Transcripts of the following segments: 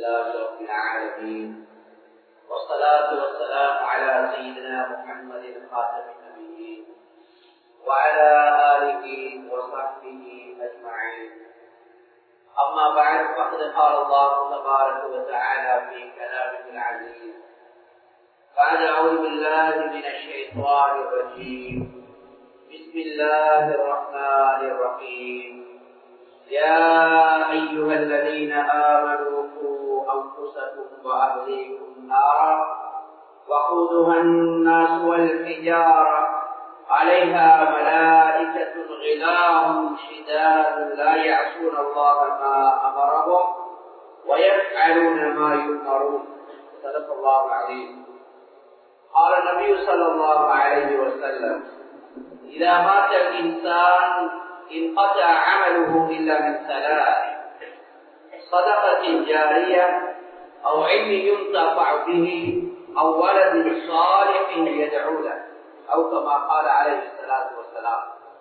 لله رب العالمين والصلاة والسلام على سيدنا محمد خاتم النبيين وعلى آله وصحبه أجمعين أما بعد فقد قال الله تبارك وتعالى في كلامه العزيز بعد أعوذ بالله من الشيطان الرجيم بسم الله الرحمن الرحيم يا أيها الذين آمنوا قوا أنفسكم وأهليكم نارا وقودها الناس والحجارة عليها ملائكة غلاظ شداد لا يعصون الله ما أمرهم ويفعلون ما يؤمرون صدق الله العظيم قال النبي صلى الله عليه وسلم إذا مات الإنسان انقطع عمله إلا من ثلاث صدقة جارية أو علم ينتفع به أو ولد صالح يدعو له أو كما قال عليه الصلاة والسلام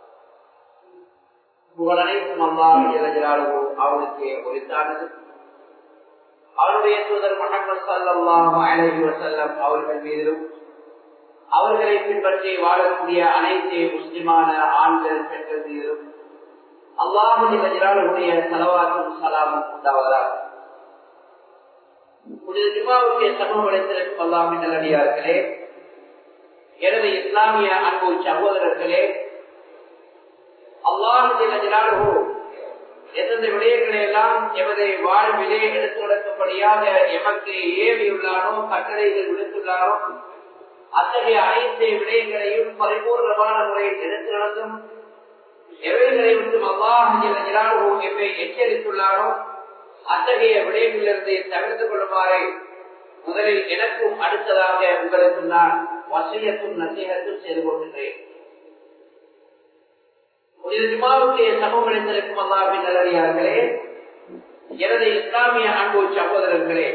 புகழனைத்தும் அல்லாஹ் ஜலஜலாலுவோ அவனுக்கு ஒளித்தானது அவருடைய தூதர் முகமது சல்லாஹ் அலஹி வசல்லம் அவர்கள் மீதிலும் அவர்களை பின்பற்றி வாழக்கூடிய அனைத்து முஸ்லிமான ஆண்கள் பெண்கள் மீதும் அல்லாஹுடைய செலவாக்கும் சலாமும் உண்டாவதாக புனித ஜுமாவுடைய சமூக வலைத்திருக்கும் அல்லாமின் நல்லடியார்களே எனது இஸ்லாமிய அன்பு சகோதரர்களே அல்லாஹு எந்தெந்த விடயங்களை எல்லாம் எமது வாழ்விலே எடுத்து நடக்கப்படியாக எமக்கு ஏவியுள்ளாரோ கட்டளைகள் விடுத்துள்ளாரோ அத்தகைய அனைத்து விடயங்களையும் பரிபூர்ணமான முறையில் எடுத்து நடந்தும் எவைகளை விட்டும் அல்லாஹோ எவை எச்சரித்துள்ளாரோ அத்தகைய விடயங்களிலிருந்து தவிர்த்து கொள்ளுமாறு முதலில் எனக்கும் அடுத்ததாக உங்களுக்கு நான் வசியத்தும் நசீகத்தும் செய்து கொள்கின்றேன் ஜுமாவுடைய சமூகத்திற்கும் அல்லாவின் நல்லடியார்களே எனது இஸ்லாமிய அன்பு சகோதரர்களே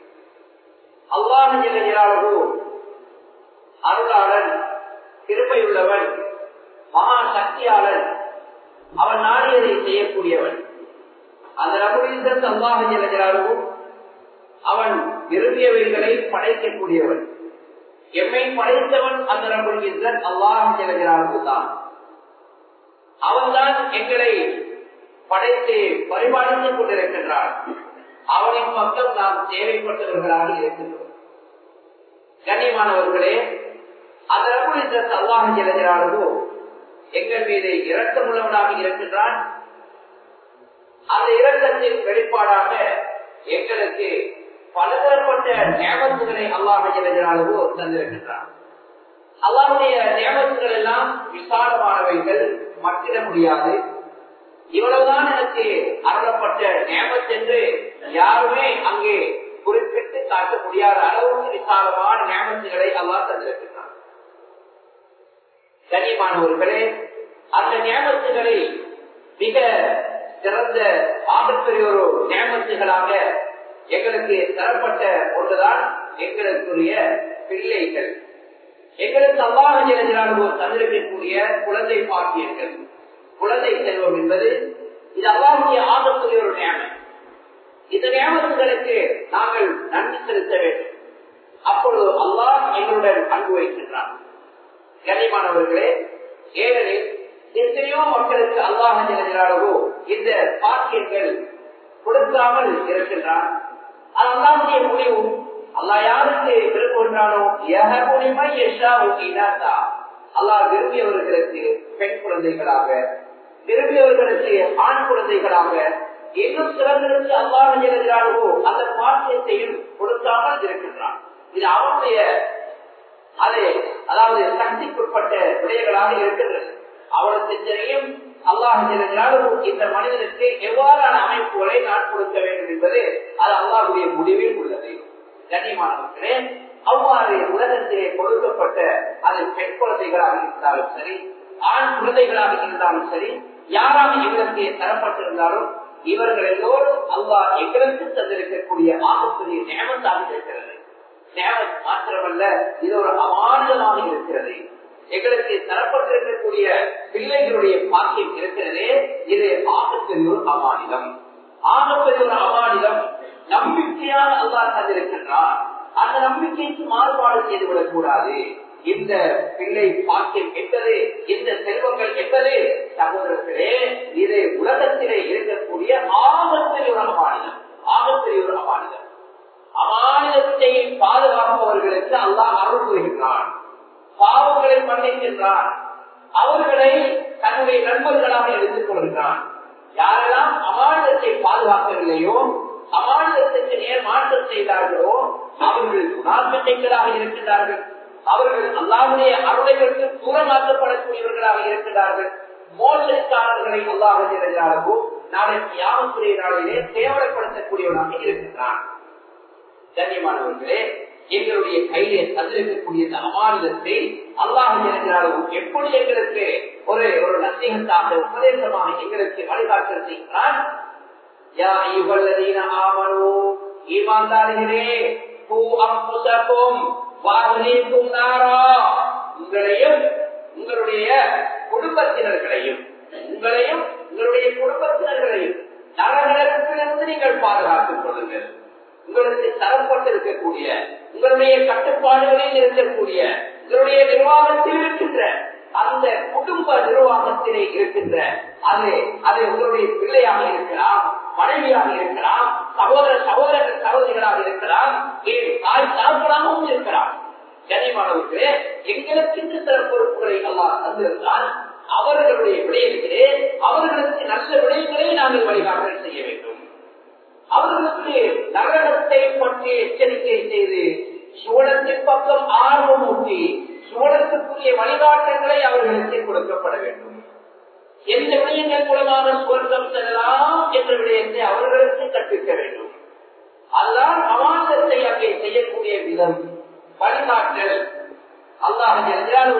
அல்லாஹோ அருளாளன் கிருப்பையுள்ளவன் மகா சக்தியாளன் அவன் நாடியதை செய்யக்கூடியவன் அந்த ரகுலீசன் அல்லாஹ் ஜெலஜலாகவும் அவன் விரும்பியவைகளை படைக்கக்கூடியவன் எம்மை படைத்தவன் அந்த ரகுலீசன் அல்லாஹ் ஜெலஜலாவு தான் அவன்தான் எங்களை படைத்து பரிபாலித்துக் கொண்டிருக்கின்றான் அவனின் பக்கம் நாம் தேவைப்பட்டவர்களாக இருக்கின்றோம் கண்ணியமானவர்களே அந்த ரகுலீசன் அல்லாஹ் ஜெலஜலாவோ எங்கள் மீது இரக்கமுள்ளவனாக இருக்கின்றான் அந்த இரக்கத்தின் வெளிப்பாடாக எங்களுக்கு பலதரப்பட்ட நியமத்துகளை அல்லாஹோ தந்திருக்கின்றான் அல்லாஹுடைய நியமத்துகள் எல்லாம் விசாலமானவைகள் மட்டிட முடியாது இவ்வளவுதான் எனக்கு அருளப்பட்ட நியமத் என்று யாருமே அங்கே குறிப்பிட்டு காட்ட முடியாத அளவுக்கு விசாலமான நியமத்துகளை அல்லாஹ் தந்திருக்கின்றான் கனிமானவர்களே அந்த நியமத்துகளை மிக சிறந்த ஆகப்பெரிய ஒரு நியமத்துகளாக எங்களுக்கு தரப்பட்ட ஒன்றுதான் எங்களுக்குரிய பிள்ளைகள் எங்களுக்கு அல்லாஹோ தந்திருக்கக்கூடிய குழந்தை பாக்கியங்கள் குழந்தை செல்வம் என்பது இது அல்லாஹுடைய ஆகக்கூடிய ஒரு நியமம் இந்த நியமத்துகளுக்கு நாங்கள் நன்றி செலுத்த வேண்டும் அப்பொழுது அல்லாஹ் எங்களுடன் அன்பு வைக்கின்றான் கனிமானவர்களே ஏனெனில் எத்தனையோ மக்களுக்கு அல்லாஹோ இந்த பாக்கியங்கள் கொடுக்காமல் இருக்கின்றான் அது அல்லாவுடைய முடிவும் அல்லா யாருக்கு விரும்புகின்றானோ அல்லாஹ் விரும்பியவர்களுக்கு பெண் குழந்தைகளாக விரும்பியவர்களுக்கு ஆண் குழந்தைகளாக இன்னும் சிலர்களுக்கு அல்லாஹோ அந்த பாக்கியத்தையும் கொடுக்காமல் இருக்கின்றான் இது அவனுடைய அது அதாவது சக்திக்குட்பட்ட விடயங்களாக இருக்கின்றது அவனுக்கு தெரியும் அல்லாஹ் இந்த மனிதனுக்கு எவ்வாறான அமைப்புகளை நான் கொடுக்க வேண்டும் என்பது அது அல்லாஹுடைய முடிவில் உள்ளது கண்ணியமானவர்களே அவ்வாறு உலகத்திலே கொடுக்கப்பட்ட அது பெண் குழந்தைகளாக இருந்தாலும் சரி ஆண் குழந்தைகளாக இருந்தாலும் சரி யாராக இவருக்கு தரப்பட்டிருந்தாலும் இவர்கள் எல்லோரும் அல்லாஹ் எங்களுக்கு தந்திருக்கக்கூடிய ஆகக்கூடிய நேமத்தாக இருக்கிறது நேமத் மாத்திரமல்ல இது ஒரு அமானிதமாக இருக்கிறது எங்களுக்கு தரப்பட்டிருக்கக்கூடிய பிள்ளைகளுடைய பாக்கியம் இருக்கிறதே இது ஆகப்பெரிய ஒரு அமானிதம் ஆகப்பெரிய ஒரு அமானிதம் நம்பி நம்பிக்கையாக அல்லாஹ் தந்திருக்கின்றார் அந்த நம்பிக்கைக்கு மாறுபாடு செய்துவிடக் கூடாது இந்த பிள்ளை பாக்கியம் என்பது இந்த செல்வங்கள் என்பது சகோதரர்களே இது உலகத்திலே இருக்கக்கூடிய ஆபத்தில் ஒரு அமானிதம் ஆபத்தில் ஒரு அமானிதம் அமானிதத்தை பாதுகாப்பவர்களுக்கு அல்லாஹ் அருள் புரிகின்றான் பாவங்களை மன்னிக்கின்றான் அவர்களை தன்னுடைய நண்பர்களாக எடுத்துக் கொள்கிறான் யாரெல்லாம் அமானிதத்தை பாதுகாக்கவில்லையோ அமானிதத்துக்கு நேர் மாற்றம் செய்தார்களோ அவர்கள் குணாபிட்டைகளாக இருக்கின்றார்கள் அவர்கள் அல்லாவுடைய அருளைகளுக்கு தூரமாக்கப்படக்கூடியவர்களாக இருக்கிறார்கள் மோசடிக்காரர்களை அல்லாஹ் இருக்கிறார்களோ நாளைக்கு யாமத்துடைய நாளிலே தேவலைப்படுத்தக்கூடியவனாக இருக்கின்றான் கண்ணியமானவர்களே எங்களுடைய கையிலே தந்திருக்கக்கூடிய இந்த அமானிதத்தை அல்லாஹ் இருக்கிறாரோ எப்படி எங்களுக்கு ஒரு ஒரு நசீகத்தாக உபதேசமாக எங்களுக்கு வழிகாட்டல் செய்கிறான் யா ஐயுகல்லதீன ஆமனு ஈமான்தாரிகளே பூ அம்புசக்கும் வாகனீக்கும் நாரா உங்களையும் உங்களுடைய குடும்பத்தினர்களையும் உங்களையும் உங்களுடைய குடும்பத்தினர்களையும் நரகத்திலிருந்து நீங்கள் பாதுகாத்துக் கொள்ளுங்கள் உங்களுக்கு தரப்பட்டிருக்கக்கூடிய உங்களுடைய கட்டுப்பாடுகளில் இருக்கக்கூடிய உங்களுடைய நிர்வாகத்தில் இருக்கின்ற அந்த குடும்ப நிர்வாகத்திலே இருக்கின்ற அது அது உங்களுடைய பிள்ளையாக இருக்கலாம் மனைவியாக இருக்கலாம் சகோதர சகோதரர்கள் சகோதரிகளாக இருக்கலாம் தாய் தரப்படாகவும் இருக்கலாம் கனிமானவர்களே எங்களுக்கு சில பொறுப்புகளை எல்லாம் தந்திருந்தால் அவர்களுடைய விடயத்திலே அவர்களுக்கு நல்ல விடயங்களை நாங்கள் வழிகாட்டல் செய்ய வேண்டும் அவர்களுக்கு நரகத்தை பற்றி எச்சரிக்கை செய்து சுவனத்தின் பக்கம் ஆர்வம் ஊட்டி சுவனத்துக்குரிய வழிகாட்டங்களை அவர்களுக்கு கொடுக்கப்பட வேண்டும் எந்த விடயங்கள் மூலமாக சுவர்க்கம் செல்லலாம் என்ற விடயத்தை அவர்களுக்கு கற்பிக்க வேண்டும் அதுதான் அமாந்தத்தை அங்கே செய்யக்கூடிய விதம் வழிகாட்டல் அல்லாஹ்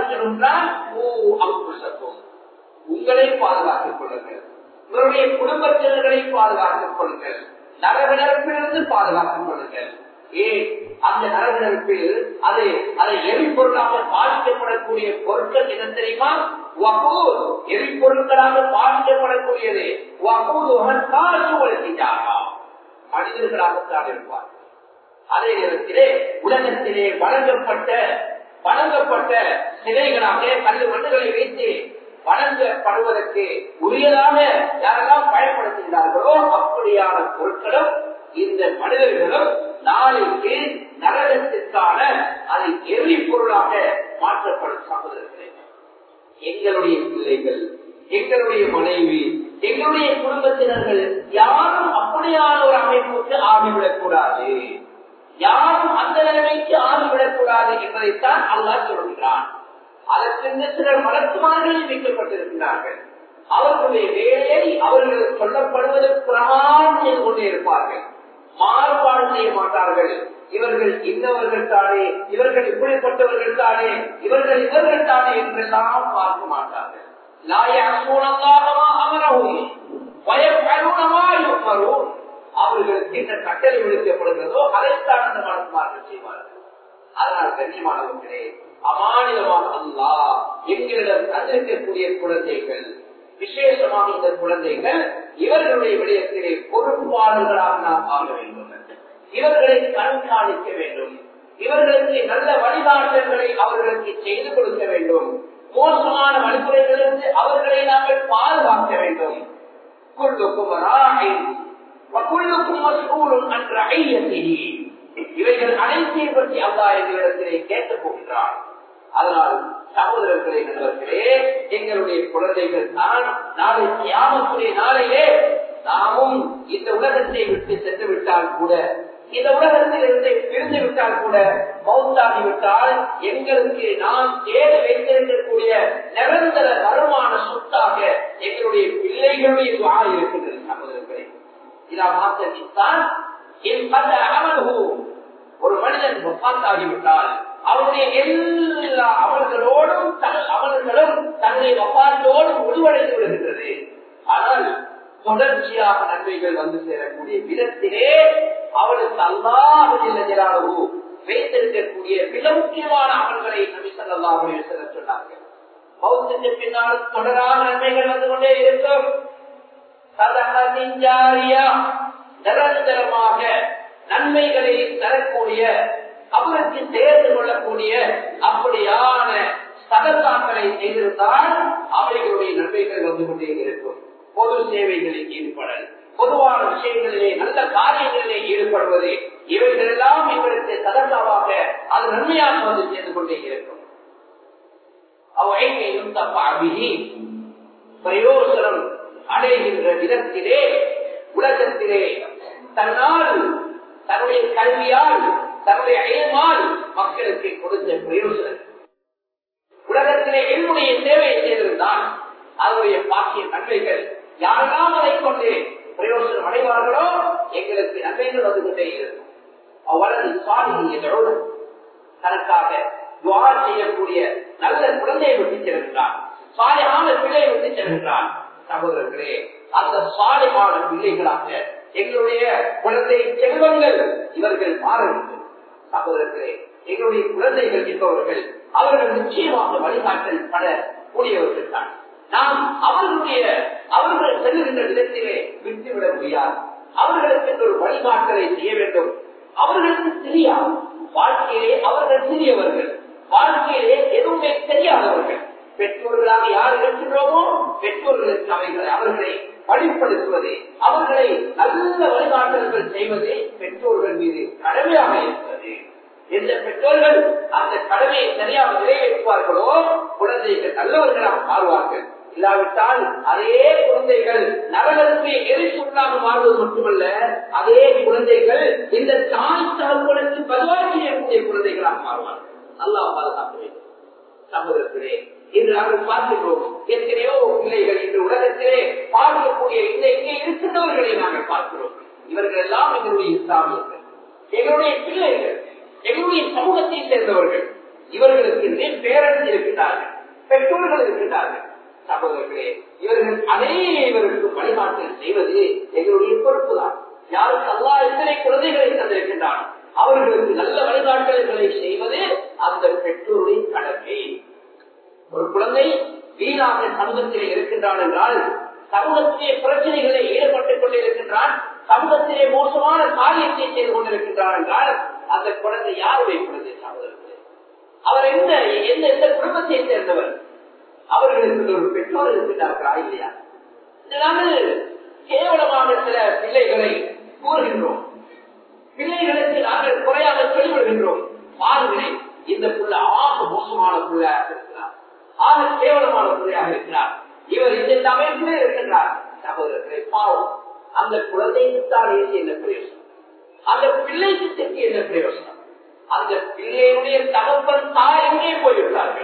உங்களை பாதுகாத்துக் கொள்ளுங்கள் உங்களுடைய குடும்பத்தினர்களை பாதுகாத்துக் கொள்ளுங்கள் நரவினப்பிலிருந்து பாதுகாத்துக் கொள்ளுங்கள் ஏன் அந்த நரவினப்பில் அது அதை எரிபொருளாக பாதிக்கப்படக்கூடிய பொருட்கள் என்ன தெரியுமா வகூர் எரிபொருட்களாக பாதிக்கப்படக்கூடியது வகூர் காசு வளர்த்திட்டாரா மனிதர்களாகத்தான் இருப்பார் அதே நேரத்திலே உலகத்திலே வழங்கப்பட்ட வழங்கப்பட்ட சிலைகளாக கல்லு மண்ணுகளை வைத்து வழங்கப்படுவதற்கு உரியதாக யாரெல்லாம் பயன்படுத்துகிறார்களோ அப்படியான பொருட்களும் இந்த மனிதர்களும் நாளைக்கு நரகத்திற்கான அது எரி பொருளாக மாற்றப்படும் சகோதரர்களே எங்களுடைய பிள்ளைகள் எங்களுடைய மனைவி எங்களுடைய குடும்பத்தினர்கள் யாரும் அப்படியான ஒரு அமைப்புக்கு ஆகிவிடக் கூடாது யாரும் அந்த நிலைமைக்கு ஆகிவிடக் கூடாது என்பதைத்தான் அல்லாஹ் சொல்கிறான் அதற்கு சிலர் மலக்குமார்கள் வைக்கப்பட்டிருக்கிறார்கள் அவர்களுடைய வேலையை அவர்கள் சொல்லப்படுவது பிரமாணம் செய்து கொண்டே இருப்பார்கள் மாறுபாடு செய்ய மாட்டார்கள் இவர்கள் இன்னவர்கள் தானே இவர்கள் இப்படிப்பட்டவர்கள் தானே இவர்கள் இவர்கள் தானே என்றெல்லாம் பார்க்க மாட்டார்கள் அமரவும் பயப்பருணமாயும் அவர்களுக்கு என்ன கட்டளை விடுக்கப்படுகிறதோ அதைத்தான் அந்த மனசுமார்கள் செய்வார்கள் அதனால் கண்ணியமானவர்களே அமானிதமான அல்லா எங்களிடம் தந்திருக்கக்கூடிய குழந்தைகள் விசேஷமாக இந்த குழந்தைகள் இவர்களுடைய விடயத்திலே பொறுப்பாளர்களாக நாம் ஆக வேண்டும் இவர்களை கண்காணிக்க வேண்டும் இவர்களுக்கு நல்ல வழிகாட்டல்களை அவர்களுக்கு செய்து கொடுக்க வேண்டும் மோசமான வழிமுறைகளிலிருந்து அவர்களை நாங்கள் பாதுகாக்க வேண்டும் இவைகள் அனைத்தையும் பற்றி அல்லா எங்களிடத்திலே கேட்கப் போகின்றார் அதனால் சகோதரர்களே நண்பர்களே எங்களுடைய குழந்தைகள் தான் நாளை தியாகத்துடைய நாளையே நாமும் இந்த உலகத்தை விட்டு சென்று விட்டால் கூட இந்த உலகத்தில் இருந்து பிரிந்து விட்டால் கூட மௌத்தாகி விட்டால் எங்களுக்கு நாம் தேட வைத்திருக்கக்கூடிய நிரந்தர வருமான சொத்தாக எங்களுடைய பிள்ளைகளுடைய துவா இருக்கின்றது சகோதரர்களே இதா மாத்திரத்தான் என் பல அமல்ஹூ ஒரு மனிதன் வப்பாத்தாகிவிட்டால் அவருடைய எல்லா அமல்களோடும் அமல்களும் தன்னுடைய வப்பாத்தோடும் முடிவடைந்து விடுகின்றது ஆனால் தொடர்ச்சியாக நன்மைகள் வந்து சேரக்கூடிய விதத்திலே அவளுக்கு அல்லாஹு வைத்திருக்கக்கூடிய மிக முக்கியமான அமல்களை நபி சல்லாஹ் சொன்னார்கள் மௌத்துக்கு பின்னால் தொடராக நன்மைகள் வந்து கொண்டே இருக்கும் நிரந்தரமாக நன்மைகளை தரக்கூடிய அவருக்கு சேர்ந்து கொள்ளக்கூடிய அப்படியான சதத்தாக்களை செய்திருந்தால் அவைகளுடைய நன்மைகள் வந்து கொண்டே இருக்கும் பொது சேவைகளில் ஈடுபடல் பொதுவான விஷயங்களிலே நல்ல காரியங்களிலே ஈடுபடுவது இவைகள் எல்லாம் இவருக்கு சதத்தாவாக அது நன்மையாக வந்து சேர்ந்து கொண்டே இருக்கும் அவைகையும் தப்பாகி பிரயோசனம் அடைகின்ற விதத்திலே உலகத்திலே தன்னால் தன்னுடைய கல்வியால் தன்னுடைய அயல்மால் மக்களுக்கு கொடுத்த பிரயோசனம் உலகத்திலே என்னுடைய சேவையை செய்திருந்தால் அதனுடைய பாக்கிய நன்மைகள் யாரெல்லாம் அதை கொண்டு பிரயோசனம் அடைவார்களோ எங்களுக்கு நன்மைகள் வந்து கொண்டே இருக்கும் அவ்வளவு சுவாமியோடு தனக்காக துவா செய்யக்கூடிய நல்ல குழந்தையை விட்டு செல்கின்றான் சாலையான பிள்ளையை விட்டு செல்கின்றான் சகோதரர்களே அந்த சாலைமான பிள்ளைகளாக எங்களுடைய குழந்தை செல்வங்கள் இவர்கள் மாற வேண்டும் சகோதரர்களே எங்களுடைய குழந்தைகள் என்பவர்கள் அவர்கள் நிச்சயமாக வழிகாட்டல் பட கூடியவர்கள் தான் நாம் அவர்களுடைய அவர்கள் செல்லுகின்ற விதத்திலே விட்டுவிட முடியாது அவர்களுக்கு ஒரு வழிகாட்டலை செய்ய வேண்டும் அவர்களுக்கு தெரியாது வாழ்க்கையிலே அவர்கள் சிறியவர்கள் வாழ்க்கையிலே எதுவுமே தெரியாதவர்கள் பெற்றோர்களாக யார் இருக்கின்றோமோ பெற்றோர்களுக்கு அவைகளை அவர்களை வழிப்படுத்துவது அவர்களை நல்ல வழிகாட்டல்கள் செய்வது பெற்றோர்கள் மீது கடமையாக இருக்கிறது எந்த பெற்றோர்கள் அந்த கடமையை சரியாக நிறைவேற்றுவார்களோ குழந்தைகள் நல்லவர்களாக மாறுவார்கள் இல்லாவிட்டால் அதே குழந்தைகள் நரகத்தை எரிசுள்ளாக மாறுவது மட்டுமல்ல அதே குழந்தைகள் இந்த தாய் தகவலுக்கு பதிவாக செய்யக்கூடிய குழந்தைகளாக மாறுவார்கள் நல்லா பாதுகாக்க வேண்டும் சகோதரர்களே இன்று நாங்கள் பார்க்கிறோம் எத்தனையோ பிள்ளைகள் இன்று உலகத்திலே பார்க்கக்கூடிய இந்த இங்கே இருக்கின்றவர்களை நாங்கள் பார்க்கிறோம் இவர்கள் எல்லாம் எங்களுடைய இஸ்லாமியர்கள் எங்களுடைய பிள்ளைகள் எங்களுடைய சமூகத்தை சேர்ந்தவர்கள் இவர்களுக்கு பேரண்ட்ஸ் இருக்கின்றார்கள் பெற்றோர்கள் இருக்கின்றார்கள் சகோதரர்களே இவர்கள் அனைவருக்கும் வழிகாட்டல் செய்வது எங்களுடைய பொறுப்பு தான் யாருக்கு அல்லா எத்தனை குழந்தைகளை தந்திருக்கின்றான் அவர்களுக்கு நல்ல வழிகாட்டல்களை செய்வது அந்த பெற்றோருடைய கடமை ஒரு குழந்தை வீணாக சமூகத்திலே இருக்கின்றான் என்றால் சமூகத்திலே பிரச்சனைகளை ஈடுபட்டுக் கொண்டிருக்கின்றான் சமூகத்திலே மோசமான காரியத்தை செய்து கொண்டிருக்கின்றான் என்றால் அந்த குழந்தை யாருடைய குழந்தை சகோதரர்களே அவர் எந்த எந்த எந்த குடும்பத்தை சேர்ந்தவர் அவர்களுக்கு ஒரு பெற்றோர் இருக்கின்றார்களா இல்லையா நாங்கள் கேவலமாக சில பிள்ளைகளை கூறுகின்றோம் பிள்ளைகளுக்கு நாங்கள் குறையாக சொல்லிவிடுகின்றோம் பாருங்களேன் இந்த புள்ள ஆக மோசமான பிள்ளையாக இருக்கிறார் ஆக கேவலமான பிள்ளையாக இருக்கிறார் இவர் இந்த அமைப்பிலே இருக்கின்றார் சகோதரர்களை பாவம் அந்த குழந்தைக்கு தான் என்ன பிரயோசனம் அந்த பிள்ளைக்கு தெற்கு என்ன பிரயோசனம் அந்த பிள்ளையுடைய தகப்பன் தாய் எங்கே போய்விட்டார்கள்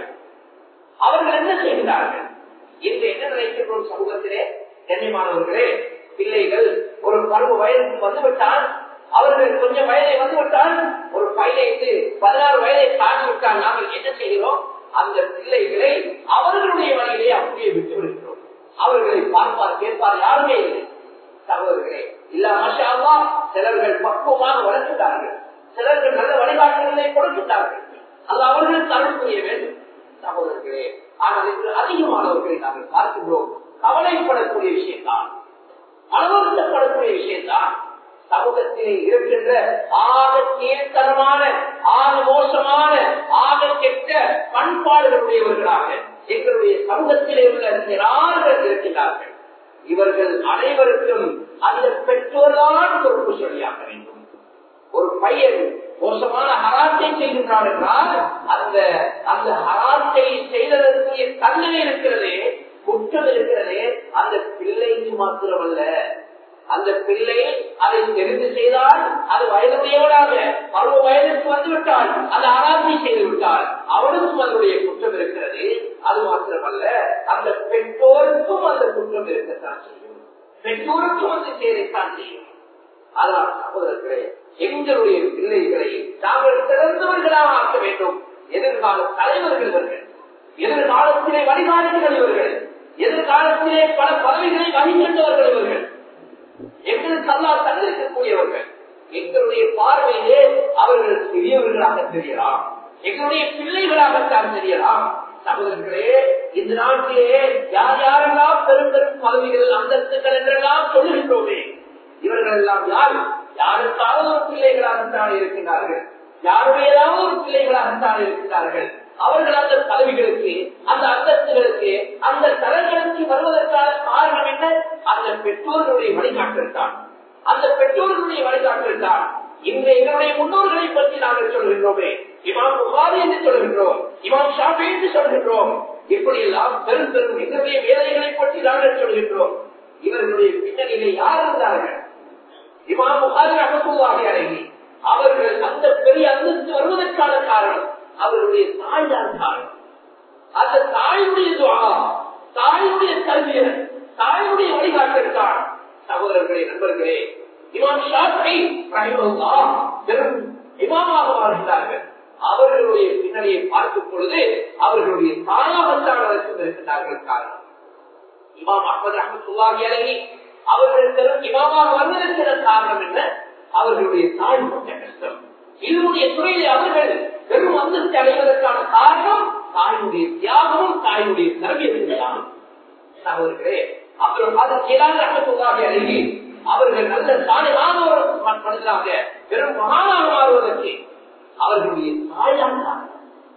அவர்கள் என்ன செய்கிறார்கள் இன்று என்ன நினைக்கிறோம் சமூகத்திலே கண்ணியமானவர்களே பிள்ளைகள் ஒரு பருவ வயதுக்கு வந்துவிட்டால் அவர்கள் கொஞ்சம் வயதை வந்துவிட்டால் ஒரு பதினைந்து பதினாறு வயதை தாண்டி விட்டால் நாங்கள் என்ன செய்கிறோம் அந்த பிள்ளைகளை அவர்களுடைய வழியிலே அப்படியே விட்டு விடுகிறோம் அவர்களை பார்ப்பார் கேட்பார் யாருமே இல்லை சகோதரர்களே இல்லாம சிலர்கள் பக்குவமாக வளர்க்கிறார்கள் சிலர்கள் நல்ல வழிகாட்டுகளை கொடுக்கின்றார்கள் அது அவர்கள் தருள் புரிய வேண்டும் சகோதரர்களே ஆனால் இன்று அதிகமானவர்களை நாங்கள் பார்க்கின்றோம் கவலைப்படக்கூடிய விஷயம்தான் மனவருத்தப்படக்கூடிய விஷயம்தான் சமூகத்திலே இருக்கின்ற ஆக கீழ்த்தனமான ஆக மோசமான ஆக கெட்ட பண்பாடுகளுடையவர்களாக எங்களுடைய சமூகத்திலே உள்ள சிறார்கள் இருக்கின்றார்கள் இவர்கள் அனைவருக்கும் அந்த பெற்றோர்தான் பொறுப்பு சொல்லியாக வேண்டும் ஒரு பையன் மோசமான ஹராத்தை செய்கின்றான் என்றால் அந்த அந்த ஹராத்தை செய்ததற்குரிய தண்டனை இருக்கிறதே குற்றம் இருக்கிறதே அந்த பிள்ளைக்கு மாத்திரமல்ல அந்த பிள்ளை அதை தெரிந்து செய்தால் அது வயதுடையவனாக பருவ வயதுக்கு வந்துவிட்டால் அந்த ஆராய்ச்சி செய்து விட்டால் அவனுக்கும் அதனுடைய குற்றம் இருக்கிறது அது மாத்திரமல்ல அந்த பெற்றோருக்கும் அந்த குற்றம் இருக்கத்தான் செய்யும் பெற்றோருக்கும் அந்த சேரைத்தான் செய்யும் அதான் சகோதரர்களே எங்களுடைய பிள்ளைகளை நாங்கள் சிறந்தவர்களாக ஆக்க வேண்டும் எதிர்கால தலைவர்கள் இவர்கள் எதிர்காலத்திலே வழிகாட்டுகள் இவர்கள் எதிர்காலத்திலே பல பதவிகளை வகிக்கின்றவர்கள் இவர்கள் எங்களுக்கு அல்லா தந்திருக்கக்கூடியவர்கள் எங்களுடைய பார்வையிலே அவர்கள் சிறியவர்களாக தெரியலாம் எங்களுடைய பிள்ளைகளாகத்தான் தெரியலாம் சகோதரர்களே இந்த நாட்டிலே யார் யாரெல்லாம் பெரும் பெரும் பதவிகள் அந்தஸ்துகள் என்றெல்லாம் சொல்லுகின்றோமே இவர்கள் எல்லாம் யார் யாருக்காவது ஒரு பிள்ளைகளா பிள்ளைகளாகத்தான் இருக்கின்றார்கள் யாருடையதாவது ஒரு பிள்ளைகளாகத்தான் இருக்கிறார்கள் அவர்கள் அந்த பதவிகளுக்கு அந்த அந்தஸ்துகளுக்கு அந்த தரங்களுக்கு வருவதற்கான காரணம் என்ன அந்த பெற்றோர்களுடைய வழிகாட்டல் தான் அந்த பெற்றோர்களுடைய வழிகாட்டல் தான் இன்று எங்களுடைய முன்னோர்களை பற்றி நாங்கள் சொல்கின்றோமே இமாம் புகாரி என்று சொல்கின்றோம் இமாம் ஷாஃபி என்று சொல்கின்றோம் இப்படி எல்லாம் பெரும் பெரும் எங்களுடைய வேலைகளை பற்றி நாங்கள் சொல்கின்றோம் இவர்களுடைய பின்னணியிலே யார் இருந்தார்கள் இமாம் புகாரி அகத்துவாகி அடங்கி அவர்கள் அந்த பெரிய அந்தஸ்து வருவதற்கான காரணம் அவருடைய தாய் தான் காரணம் அந்த தாயுடைய துவா தாயுடைய கல்வியர் தாயுடைய வழிகாட்டல் தான் சகோதரர்களே நண்பர்களே இமாம் ஷாஃபி ரஹிமஹுல்லா பெரும் இமாமாக வாழ்கிறார்கள் அவர்களுடைய பின்னணியை பார்க்கும் பொழுது அவர்களுடைய தாயாகத்தான் அதற்கு இருக்கின்றார்கள் காரணம் இமாம் அஹமது அஹமத்துல்லாஹி அலகி அவர்கள் பெரும் இமாமாக வந்ததற்கிற காரணம் என்ன அவர்களுடைய தாய் பட்ட கஷ்டம் இதனுடைய துறையிலே அவர்கள் பெரும் அந்தஸ்து அடைவதற்கான காரணம் தாயுடைய தியாகமும் தாயுடைய தரவியதான் அவர்களே அப்புறம் அது கீழாக அகத்துள்ளாக அழகி அவர்கள் நல்ல சாலையான ஒரு மனிதராக பெரும் மகானாக மாறுவதற்கு அவர்களுடைய தாயான் காரணம்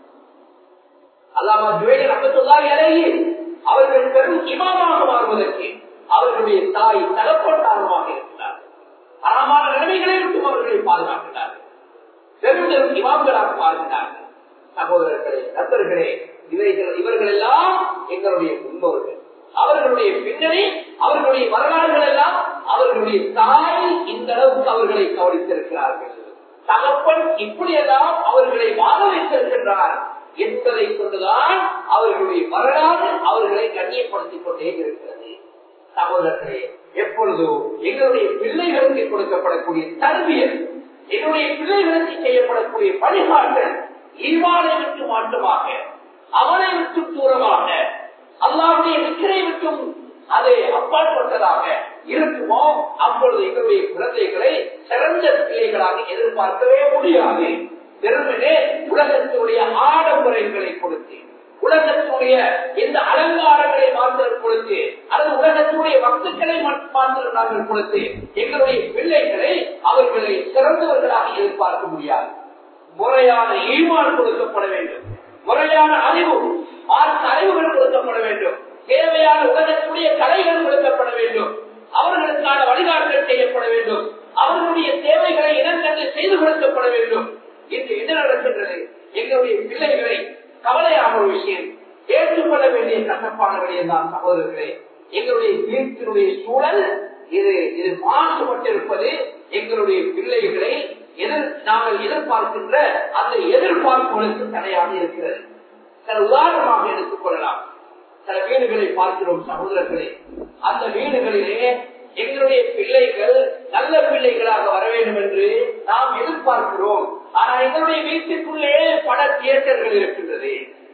அல்லாமா ஜுவேல் அகத்துள்ளாக அழகி அவர்கள் பெரும் இமாமாக மாறுவதற்கு அவர்களுடைய தாய் தகப்பன் காரணமாக இருக்கிறார் அறமான நிலைமைகளை விட்டும் அவர்களை பாதுகாக்கிறார்கள் பெரும் பெரும் இமாம்களாக மாறுகிறார்கள் சகோதரர்களே நண்பர்களே இவர்கள் இவர்கள் எல்லாம் எங்களுடைய முன்னோர்கள் அவர்களுடைய பின்னணி அவர்களுடைய வரலாறுகள் எல்லாம் அவர்களுடைய தாய் இந்த அளவுக்கு அவர்களை கவனித்திருக்கிறார்கள் தகப்பன் இப்படியெல்லாம் அவர்களை வாழ வைத்திருக்கின்றார் என்பதை கொண்டுதான் அவர்களுடைய வரலாறு அவர்களை கண்ணியப்படுத்திக் கொண்டே இருக்கிறது சகோதரர்களே எப்பொழுதோ எங்களுடைய பிள்ளைகளுக்கு கொடுக்கப்படக்கூடிய தருவியல் என்னுடைய பிள்ளைகளுக்கு செய்யப்படக்கூடிய வழிகாட்டல் ஈவானை விட்டு மாற்றமாக அவனை விட்டு தூரமாக அல்லாவுடைய விக்கிரை விட்டும் அதை அப்பாற்பட்டதாக இருக்குமோ அப்பொழுது எங்களுடைய குழந்தைகளை சிறந்த பிள்ளைகளாக எதிர்பார்க்கவே முடியாது வெறுமனே உலகத்தினுடைய ஆடம்பரங்களை கொடுத்து உலகத்தினுடைய இந்த அலங்காரங்களை மாத்திரம் கொடுத்து அல்லது உலகத்தினுடைய வக்துக்களை மாத்திரம் நாங்கள் கொடுத்து எங்களுடைய பிள்ளைகளை அவர்களை சிறந்தவர்களாக எதிர்பார்க்க முடியாது முறையான ஈமான் கொடுக்கப்பட வேண்டும் முறையான அறிவு மாற்ற அறிவுகள் கொடுக்கப்பட வேண்டும் தேவையான உலகத்துடைய கலைகள் கொடுக்கப்பட வேண்டும் அவர்களுக்கான வழிகாட்டல் செய்யப்பட வேண்டும் அவர்களுடைய தேவைகளை இனங்கண்டு செய்து கொடுக்கப்பட வேண்டும் இன்று என்ன நடக்கின்றது எங்களுடைய பிள்ளைகளை கவலையான ஒரு விஷயம் ஏற்றுக்கொள்ள வேண்டிய கட்டப்பான விடயம்தான் சகோதரர்களே எங்களுடைய வீட்டினுடைய சூழல் இது இது மாசுபட்டிருப்பது எங்களுடைய பிள்ளைகளை எதிர் நாங்கள் எதிர்பார்க்கின்ற அந்த எதிர்பார்ப்புகளுக்கு தடையாக இருக்கிறது சில உதாரணமாக எடுத்துக் கொள்ளலாம் சில வீடுகளை பார்க்கிறோம் சகோதரர்களே அந்த வீடுகளிலே எங்களுடைய பிள்ளைகள் நல்ல பிள்ளைகளாக வர வேண்டும் என்று நாம் எதிர்பார்க்கிறோம் ஆனா எங்களுடைய வீட்டுக்குள்ளே பட தியேட்டர்கள் இருக்கின்றது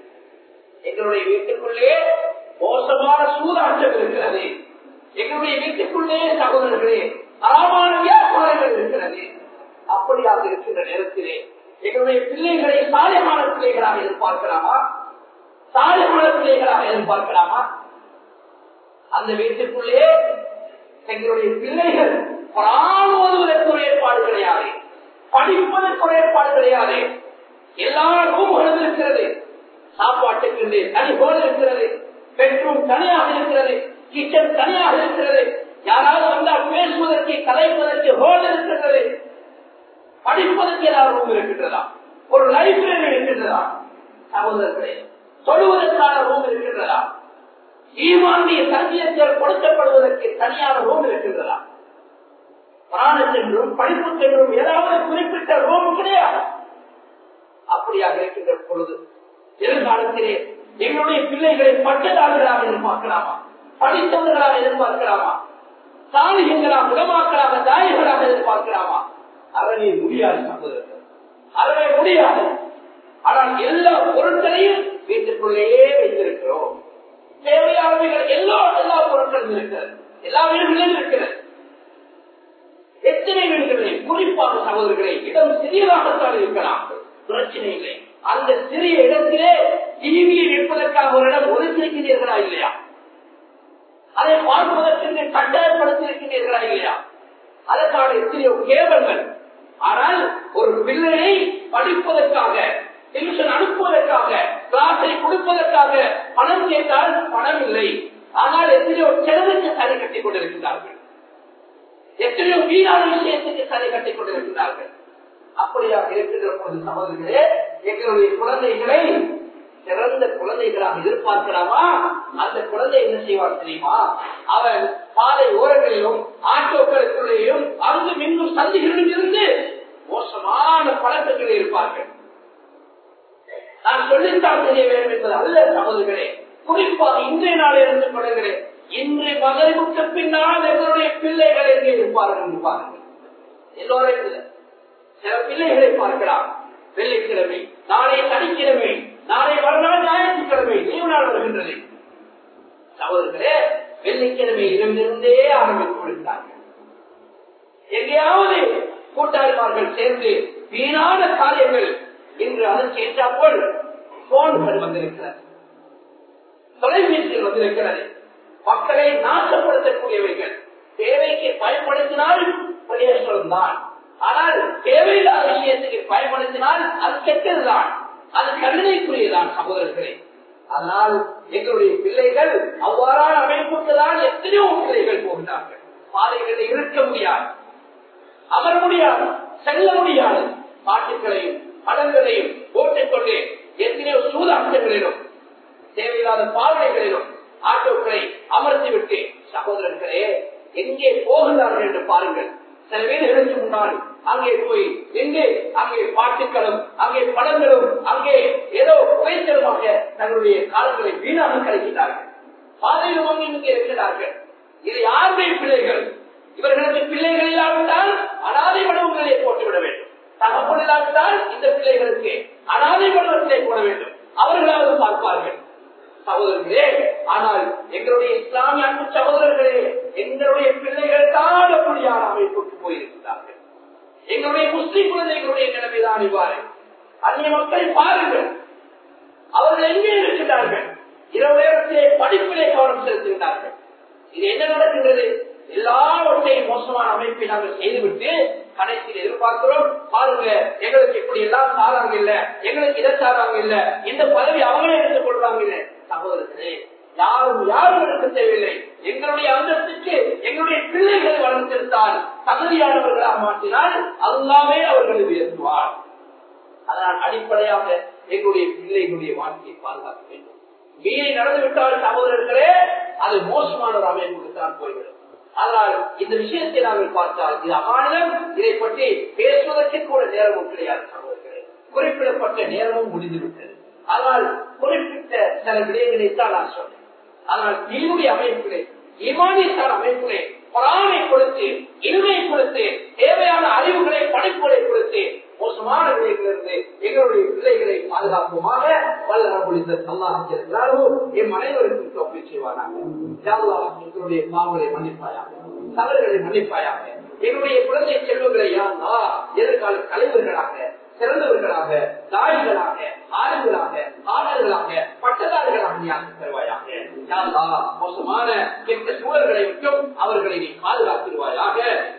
எங்களுடைய வீட்டுக்குள்ளே மோசமான சூதாட்டம் இருக்கிறது எங்களுடைய வீட்டுக்குள்ளே சகோதரர்களே அறமான வியாபாரங்கள் இருக்கிறது அப்படியாக இருக்கின்ற நேரத்திலே எங்களுடைய பிள்ளைகளை சாலைமான பிள்ளைகளாக எதிர்பார்க்கலாமா சாலைமான பிள்ளைகளாக எதிர்பார்க்கலாமா அந்த வீட்டுக்குள்ளே எங்களுடைய பிள்ளைகள் ஓதுவதற்கு ஒரு ஏற்பாடு கிடையாது படிப்பதற்கு ஒரு ஏற்பாடு கிடையாது எல்லா ரூம்களும் இருக்கிறது சாப்பாட்டுக்கு தனி ஹோல் இருக்கிறது பெட்ரூம் தனியாக இருக்கிறது கிச்சன் தனியாக இருக்கிறது யாராவது வந்தால் பேசுவதற்கு கலைப்பதற்கு ஹோல் இருக்கிறது படிப்பதற்கு ஏதாவது ரூம் இருக்கின்றதா ஒரு லைப்ரரி இருக்கின்றதா சகோதரர்களே தொழுவதற்கான ரூம் இருக்கின்றதா ஈமானிய சங்கியத்தில் கொடுக்கப்படுவதற்கு தனியான ரூம் இருக்கின்றதா பிராணத்தென்றும் படிப்புக்கென்றும் ஏதாவது குறிப்பிட்ட ரூம் கிடையாது அப்படியாக இருக்கின்ற பொழுது எதிர்காலத்திலே எங்களுடைய பிள்ளைகளை பட்டதார்களாக எதிர்பார்க்கலாமா படித்தவர்களாக எதிர்பார்க்கலாமா சாலிகங்களாக உலமாக்களாக தாயர்களாக எதிர்பார்க்கலாமா அறவே முடியாது சகோதரர்கள் அறவே முடியாது ஆனால் எல்லா பொருட்களையும் வீட்டுக்குள்ளேயே வைத்திருக்கிறோம் தேவையானவைகள் எல்லா எல்லா பொருட்களும் இருக்கிறது எல்லா வீடுகளிலும் இருக்கிறது எத்தனை வீடுகளில் குறிப்பாக சகோதரர்களை இடம் சிறியதாகத்தான் இருக்கலாம் பிரச்சனை இல்லை அந்த சிறிய இடத்திலே டிவியை வைப்பதற்காக ஒரு இடம் ஒதுக்கியிருக்கிறீர்களா இல்லையா அதை பார்ப்பதற்கு கட்டாயப்படுத்தியிருக்கிறீர்களா இல்லையா அதற்கான எத்தனையோ கேபல்கள் ஆனால் ஒரு பிள்ளையை படிப்பதற்காக டியூஷன் அனுப்புவதற்காக கிளாஸை கொடுப்பதற்காக பணம் கேட்டால் பணம் இல்லை ஆனால் எத்தனையோ செலவுக்கு சரி கட்டிக் கொண்டிருக்கிறார்கள் எத்தனையோ வீணான விஷயத்துக்கு சரி கட்டிக் கொண்டிருக்கிறார்கள் அப்படியாக இருக்கின்ற போது சகோதரர்களே எங்களுடைய குழந்தைகளை சிறந்த குழந்தைகளாக எதிர்பார்க்கலாமா அந்த குழந்தை என்ன செய்வார் தெரியுமா அவன் பாதை ஓரங்களிலும் ஆட்டோக்களுக்குள்ளேயும் அங்கும் இங்கும் சந்திகளிலும் இருந்து மோசமான பழக்கங்களில் இருப்பார்கள் நான் சொல்லித்தான் தெரிய வேண்டும் என்பது அல்ல சகோதரர்களே குறிப்பாக இன்றைய நாள் இருந்து கொள்கிறேன் இன்று மகரிவுக்கு பின்னால் எங்களுடைய பிள்ளைகள் எங்கே இருப்பார்கள் என்று பாருங்கள் எல்லோரும் இல்லை. சில பிள்ளைகளை பார்க்கலாம் வெள்ளிக்கிழமை நாளை சனிக்கிழமை நாளை மறுநாள் ஞாயிற்றுக்கிழமை லீவு நாள் வருகின்றது சகோதரர்களே வெள்ளிக்கிழமை இருந்திருந்தே ஆரம்பித்து விடுகிறார்கள் எங்கேயாவது கூட்டாளிமார்கள் சேர்ந்து வீணான காரியங்கள் இன்று அதற்கு ஏற்றாப்போல் போன்கள் வந்திருக்கிறது தொலைபேசியில் வந்திருக்கிறது மக்களை நாசப்படுத்தக்கூடியவைகள் தேவைக்கு பயன்படுத்தினால் பிரயோசனம் தான் ஆனால் தேவையில்லாத விஷயத்துக்கு பயன்படுத்தினால் அது கெட்டதுதான் அது கருணைக்குரியதான் சகோதரர்களே அதனால் எங்களுடைய பிள்ளைகள் அவ்வாறான அமைப்புக்கு தான் எத்தனையோ பிள்ளைகள் போகிறார்கள் பாதைகளில் இருக்க முடியாது அமர முடியாது செல்ல முடியாது பாட்டுகளையும் படங்களையும் போட்டுக்கொண்டு எத்தனையோ சூதாட்டங்களிலும் தேவையில்லாத பாவனைகளிலும் ஆட்டோக்களை அமர்த்திவிட்டு சகோதரர்களே எங்கே போகிறார்கள் என்று பாருங்கள் சில வீடுகளுக்கு முன்னால் அங்கே போய் எங்கே அங்கே பாட்டுகளும் அங்கே படங்களும் அங்கே ஏதோ குறைத்தலுமாக தங்களுடைய காலங்களை வீணாக கழிக்கிறார்கள் பாதையிலும் அங்கே இங்கே இருக்கிறார்கள் இது யாருடைய பிள்ளைகள் இவர்களுக்கு பிள்ளைகள் இல்லாவிட்டால் அனாதை மனவங்களிலே போட்டுவிட வேண்டும் தகப்பன் இல்லாவிட்டால் இந்த பிள்ளைகளுக்கு அனாதை மனவத்திலே போட வேண்டும் அவர்களாவது பார்ப்பார்கள் சகோதரர்களே ஆனால் எங்களுடைய இஸ்லாமிய அன்பு சகோதரர்களே எங்களுடைய பிள்ளைகள் தான் அப்படியான அமைப்புக்கு போயிருக்கிறார்கள் எங்களுடைய முஸ்லிம் குழந்தைகளுடைய நிலைமைதான் இவ்வாறு அந்நிய மக்களை பாருங்கள் அவர்கள் எங்கே இருக்கிறார்கள் இரவு நேரத்திலே படிப்பிலே கவனம் செலுத்துகிறார்கள் இது என்ன நடக்கின்றது எல்லாவற்றையும் மோசமான அமைப்பை நாங்கள் செய்துவிட்டு கடைசியில் எதிர்பார்க்கிறோம் பாருங்க எங்களுக்கு இப்படி எல்லாம் சாராங்க இல்ல எங்களுக்கு இதை சாராங்க இல்ல இந்த பதவி அவங்களே எடுத்துக் கொள்றாங்க இல்ல சகோதரர்களே யாரும் யாரும் எடுக்க தேவையில்லை எங்களுடைய அந்தஸ்துக்கு எங்களுடைய பிள்ளைகளை வளர்த்திருந்தால் தகுதியானவர்களாக மாற்றினால் அல்லாமே அவர்களை உயர்த்துவார் அதனால் அடிப்படையாக எங்களுடைய பிள்ளைகளுடைய வாழ்க்கையை பாதுகாக்க வேண்டும் மீறி நடந்துவிட்டால் சகோதரர்களே அது மோசமான ஒரு அமைப்புக்கு தான் போய்விடும் ஆனால் இந்த விஷயத்தை நாங்கள் பார்த்தால் இது அமானிடம் இதை பற்றி பேசுவதற்கு கூட நேரமும் கிடையாது சகோதரர்களே குறிப்பிடப்பட்ட நேரமும் முடிந்துவிட்டது ஆனால் குறிப்பிட்ட சில விடயங்களை தான் நான் சொன்னேன் ஆனால் தீனுடைய அமைப்பிலே இமானியத்தான அமைப்பிலே பராமை கொடுத்து இனிமை கொடுத்து தேவையான அறிவுகளை படிப்புகளை கொடுத்து மோசமான விடயங்களிலிருந்து எங்களுடைய பிள்ளைகளை பாதுகாப்புமாக வல்ல முடிந்த அல்லாஹோ என் அனைவருக்கும் தோப்பி செய்வானாக எங்களுடைய பாவங்களை மன்னிப்பாயாக தவறுகளை மன்னிப்பாயாக எங்களுடைய குழந்தை செல்வங்களை யாருந்தா எதிர்கால தலைவர்களாக சிறந்தவர்களாக தாய்களாக ஆளுங்களாக ஆடர்களாக பட்டதாரிகளாக நீ ஆக்கி தருவாயாக மோசமான கெட்ட சூழல்களை விட்டும் அவர்களை நீ பாதுகாத்திருவாயாக